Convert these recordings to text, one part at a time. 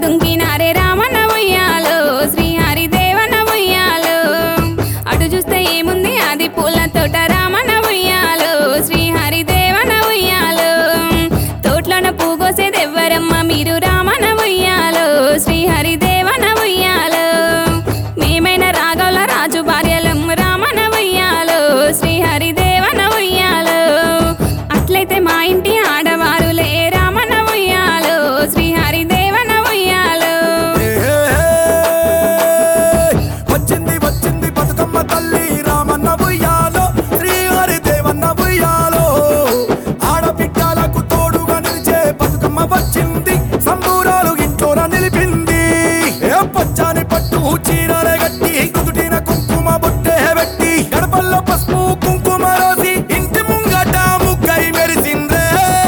దుంకినారే రామన్న ఉయ్యాలో శ్రీహరి దేవన ఉయ్యాలో అటు చూస్తే ఏముంది అది పూల తోట రామన్న ఉయ్యాలో శ్రీహరి దేవన ఉయ్యాలో తోట్లోన పూగోసేది ఎవ్వరమ్మ మీరు రామన ఉయ్యాలో శ్రీహరి దేవన ఉయ్యాలో మేమైన రాగల రాజు భార్యలం రామన ఉయ్యాలో శ్రీహరి దేవన ఉయ్యాలో అట్లయితే మా ఇంటి ఆడవారులే రామన ఉయ్యాలో శ్రీహరి దేవన ఉయ్యాలో ఏ, వచ్చింది వచ్చింది బతుకమ్మ తల్లి రామన్న ఉయ్యాలో శ్రీహరి దేవన్న ఉయ్యాలో ఆడబిడ్డలకు తోడుగా నిలిచే బతుకమ్మ వచ్చింది సంబూరాలు ఇంట్లోన నిలిపింది ఏ పచ్చాని పట్టు చీరలే గట్టి కుదుటిన కుంకుమ బొట్టే పెట్టి గడపల్లో పసుపు కుంకుమ రాసి ఇంటి ముంగట ముగ్గై మెరిసిందే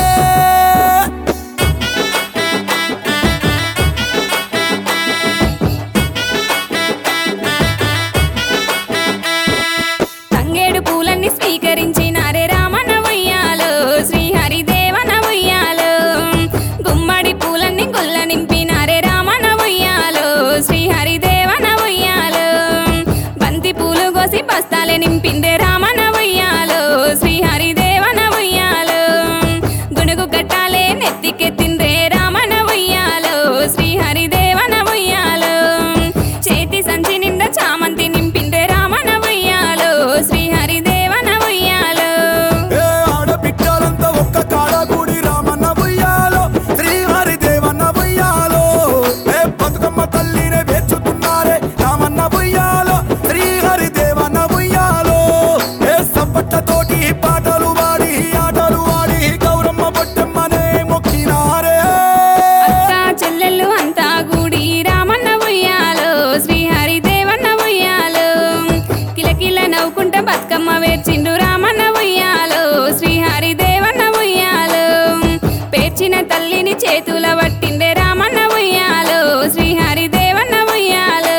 తంగేడు పూలన్నీ స్వీకరించినారే రామన ఉయ్యాలో శ్రీహరి దేవన ఉయ్యాలో గుమ్మడి పూలన్నీ గుల్ల నింపినారే రామన ఉయ్యాలో శ్రీహరి దేవన ఉయ్యాలో బంతి పూలు కోసి బస్తాలే నింపిందే రామన ఉయ్యాలో శ్రీహరి దేవన ఉయ్యాలో గుడుగు కట్టాలే నెత్తికెత్తిందే రామన ఉయ్యాలో శ్రీహరి దేవన ఉయ్యాలో చేతి సంచి నిండా చామంతి నింపిందే రామన ఉయ్యాలో శ్రీహరి దేవన ఉయ్యాలో ఏ ఆడబిడ్డలంతా ఒక్క కాడ కూడి రామన్న ఉయ్యాలో శ్రీహరి దేవన్న ఉయ్యాలో ఏ బతుకమ్మ తల్లినే వేచుతున్నారే రామన్న ఉయ్యాలో శ్రీహరి దేవన్న ఉయ్యాలో ఏ సప్పట్లతోటి పాటలు పాడి ఆటలు ఆడి గౌరమ్మ బొట్టమ్మనే మొక్కినారే అక్క చెల్లెళ్ళు అంతా కూడి రామన్న ఉయ్యాలో శ్రీహరి దేవన్న ఉయ్యాలో కిలకిల నవ్వుకుంటా బతుకమ్మ వేర్చిండు రామన్న ఉయ్యాలో శ్రీహరి దేవన్న ఉయ్యాలో పేర్చిన తల్లిని చేతుల పట్టిండే రామన్న ఉయ్యాలో శ్రీహరి దేవన్న ఉయ్యాలో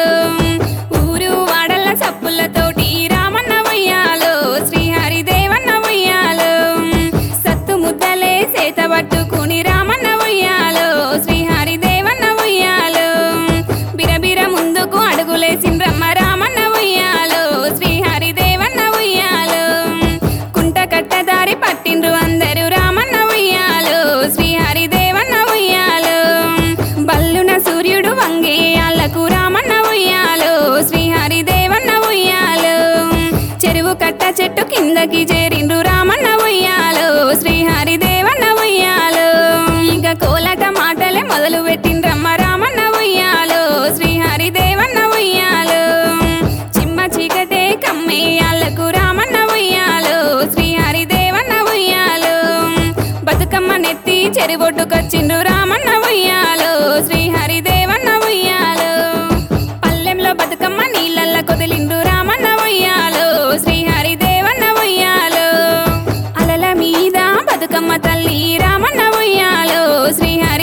ఊరు వాడల సప్పులతోటి రామన్న ఉయ్యాలో శ్రీహరి దేవన్న ఉయ్యాలో సత్తు ముద్దలే సేత పట్టుకుని రామన్న ఉయ్యాలో శ్రీహరి దేవన్న ఉయ్యాలో బిరబిర ముందుకు అడుగులేసిండ్రమ్మ రామన్న ఉయ్యాలో శ్రీహరి దేవన్న ఉయ్యాలో కుంట కట్ట దారి పట్టిండ్రు అందరూ రామన్న ఉయ్యాలో శ్రీహరి దేవన్న ఉయ్యాలో బల్లున సూర్యుడు వంగే ఆళ్ళకు రామన్న ఉయ్యాలో శ్రీహరి దేవన్న ఉయ్యాలో చెరువు కట్ట చెట్టు కిందకి చేరిండ్రు రామన్న ఉయ్యాలో శ్రీహరి దేవన్న ఉయ్యాలో ఇక కోలాట మాటలే మొదలు పెట్టిండ్రమ్మ రామన్న ఉయ్యాలో శ్రీహరి దేవన్న ఉయ్యాలో చిమ్మ చీకటే కమ్మేయాళ్ళకు రామన్న ఉయ్యాలో శ్రీహరి దేవన్న ఉయ్యాలో బతుకమ్మ నెత్తి చెరువొడ్డుకొచ్చిండ్రు రామన్న ఉయ్యాలో శ్రీహరి దేవన్న ఉయ్యాలో పల్లెంలో బతుకమ్మ నీళ్ళల్ల కొదిలిండ్రు రామన్న ఉయ్యాలో శ్రీహరి దేవన్న ఉయ్యాలో అలల మీద బతుకమ్మ తల్లి రామన్న ఉయ్యాలో శ్రీహరి